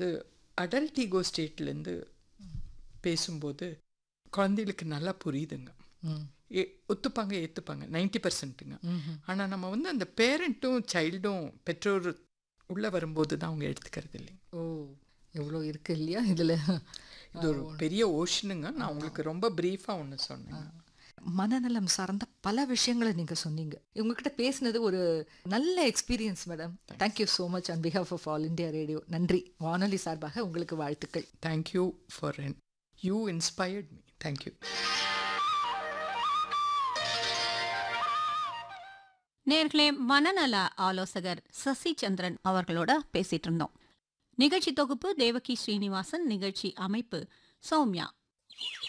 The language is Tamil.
வந்து அடல்ட் ஈகோ ஸ்டேட்லேருந்து பேசும்போது குழந்தைகளுக்கு நல்லா புரியுதுங்க ம் ஏ ஒத்துப்பாங்க ஏற்றுப்பாங்க நைன்டி பர்சன்ட்டுங்க ம்ஹும். ஆனால் நம்ம வந்து அந்த பேரண்ட்டும் சைல்டும் பெற்றோர் உள்ளே வரும்போது தான் அவங்க எடுத்துக்கிறது இல்லைங்க ஓ எவ்வளோ இருக்கு இல்லையா இதில் இது ஒரு பெரிய ஓஷனுங்க நான் உங்களுக்கு ரொம்ப ப்ரீஃபாக ஒன்று சொன்னேன் மனநலம் சார்ந்த பல விஷயங்களை நீங்க சொன்னீங்க உங்ககிட்ட பேசினது ஒரு நல்ல experience madam thank you so much on behalf of all India radio நன்றி வானொலி சார்பாக உங்களுக்கு வாழ்த்துக்கள் thank you for you inspired me thank you நேர்களே மனநல ஆலோசகர் சசி சந்திரன் அவர்களோட பேசிட்டு இருந்தோம் நிகழ்ச்சி தொகுப்பு தேவகி ஸ்ரீனிவாசன் நிகழ்ச்சி அமைப்பு சௌமியா